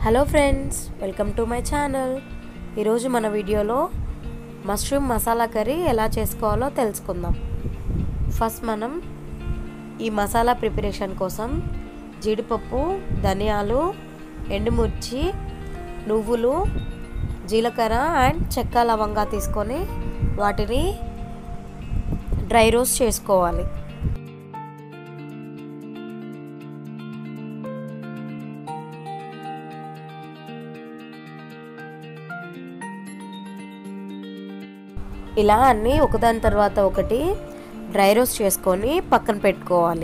hello friends welcome to my channel ఈరోజు మన వీడియోలో మష్రూమ్ మసాలా కర్రీ ఎలా చేసుకోవాలో తెలుసుకుందాం ఫస్ట్ మనం ఈ మసాలా ప్రిపరేషన్ కోసం జీడిపప్పు ధనియాలు ఎండుమిర్చి నువ్వులు జీలకర్ర అండ్ చెక్క లవంగా తీసుకొని వాటిని డ్రై రోస్ట్ చేసుకోవాలి ఇలా అన్నీ ఒకదాని తర్వాత ఒకటి డ్రై రోస్ట్ చేసుకొని పక్కన పెట్టుకోవాలి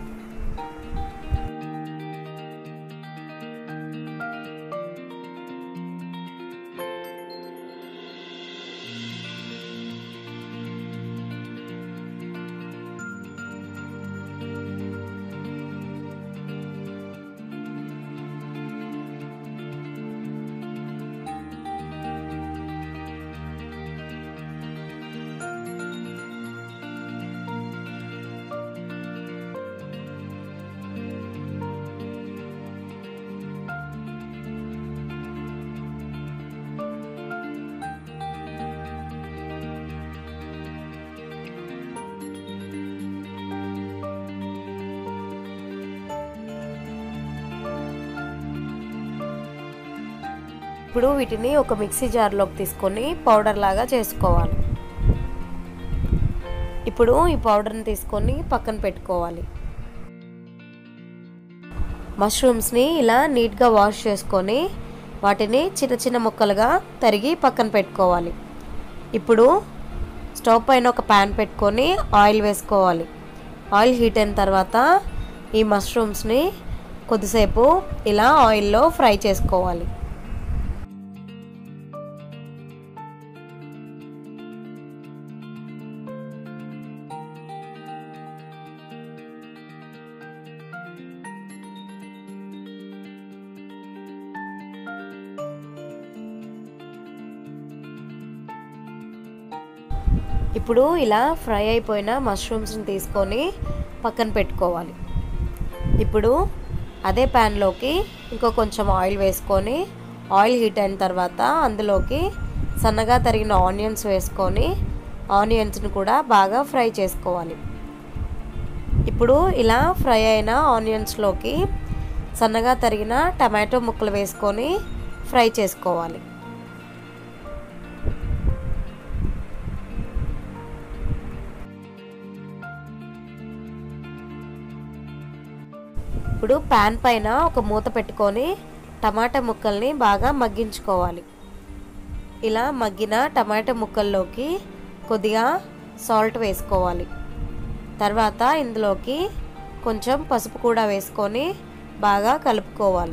ఇప్పుడు వీటిని ఒక మిక్సీ జార్లోకి తీసుకొని పౌడర్ లాగా చేసుకోవాలి ఇప్పుడు ఈ పౌడర్ని తీసుకొని పక్కన పెట్టుకోవాలి మష్రూమ్స్ని ఇలా నీట్గా వాష్ చేసుకొని వాటిని చిన్న చిన్న ముక్కలుగా తరిగి పక్కన పెట్టుకోవాలి ఇప్పుడు స్టవ్ పైన ఒక ప్యాన్ పెట్టుకొని ఆయిల్ వేసుకోవాలి ఆయిల్ హీట్ అయిన తర్వాత ఈ మష్రూమ్స్ని కొద్దిసేపు ఇలా ఆయిల్లో ఫ్రై చేసుకోవాలి ఇప్పుడు ఇలా ఫ్రై అయిపోయిన మష్రూమ్స్ని తీసుకొని పక్కన పెట్టుకోవాలి ఇప్పుడు అదే ప్యాన్లోకి ఇంకో కొంచెం ఆయిల్ వేసుకొని ఆయిల్ హీట్ అయిన తర్వాత అందులోకి సన్నగా తరిగిన ఆనియన్స్ వేసుకొని ఆనియన్స్ని కూడా బాగా ఫ్రై చేసుకోవాలి ఇప్పుడు ఇలా ఫ్రై అయిన ఆనియన్స్లోకి సన్నగా తరిగిన టమాటో ముక్కలు వేసుకొని ఫ్రై చేసుకోవాలి ఇప్పుడు ప్యాన్ పైన ఒక మూత పెట్టుకొని టమాటా ముక్కల్ని బాగా మగ్గించుకోవాలి ఇలా మగ్గిన టమాటా ముక్కల్లోకి కొద్దిగా సాల్ట్ వేసుకోవాలి తర్వాత ఇందులోకి కొంచెం పసుపు కూడా వేసుకొని బాగా కలుపుకోవాలి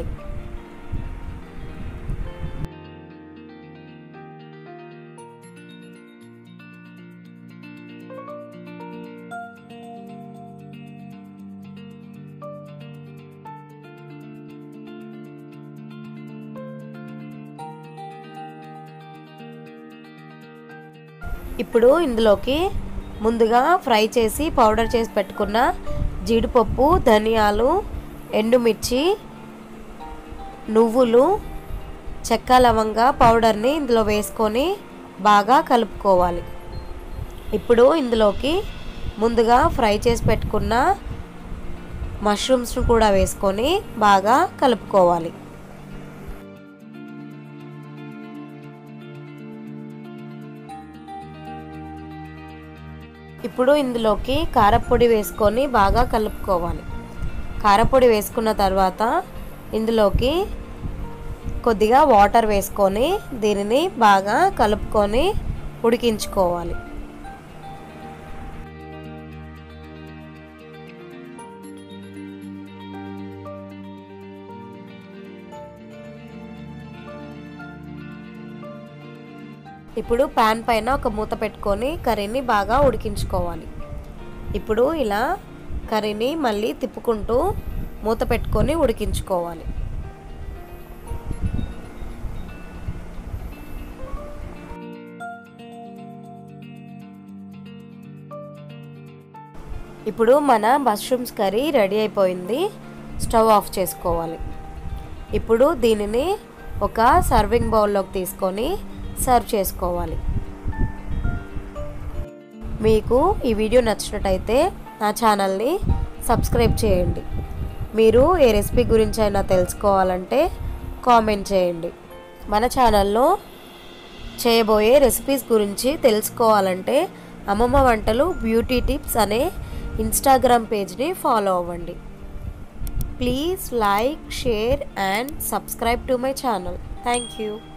ఇప్పుడు ఇందులోకి ముందుగా ఫ్రై చేసి పౌడర్ చేసి పెట్టుకున్న జీడిపప్పు ధనియాలు ఎండుమిర్చి నువ్వులు చెక్క లవంగా పౌడర్ని ఇందులో వేసుకొని బాగా కలుపుకోవాలి ఇప్పుడు ఇందులోకి ముందుగా ఫ్రై చేసి పెట్టుకున్న మష్రూమ్స్ను కూడా వేసుకొని బాగా కలుపుకోవాలి ఇప్పుడు ఇందులోకి కారపొడి వేసుకొని బాగా కలుపుకోవాలి కారపొడి వేసుకున్న తర్వాత ఇందులోకి కొద్దిగా వాటర్ వేసుకొని దీనిని బాగా కలుపుకొని ఉడికించుకోవాలి ఇప్పుడు ప్యాన్ పైన ఒక మూత పెట్టుకొని కర్రీని బాగా ఉడికించుకోవాలి ఇప్పుడు ఇలా కర్రీని మళ్ళీ తిప్పుకుంటూ మూత పెట్టుకొని ఉడికించుకోవాలి ఇప్పుడు మన మష్రూమ్స్ కర్రీ రెడీ అయిపోయింది స్టవ్ ఆఫ్ చేసుకోవాలి ఇప్పుడు దీనిని ఒక సర్వింగ్ బౌల్లోకి తీసుకొని సర్వ్ చేసుకోవాలి మీకు ఈ వీడియో నచ్చినట్టయితే నా ఛానల్ని సబ్స్క్రైబ్ చేయండి మీరు ఏ రెసిపీ గురించి అయినా తెలుసుకోవాలంటే కామెంట్ చేయండి మన ఛానల్లో చేయబోయే రెసిపీస్ గురించి తెలుసుకోవాలంటే అమ్మమ్మ వంటలు బ్యూటీ టిప్స్ అనే ఇన్స్టాగ్రామ్ పేజ్ని ఫాలో అవ్వండి please like share and subscribe to my channel thank you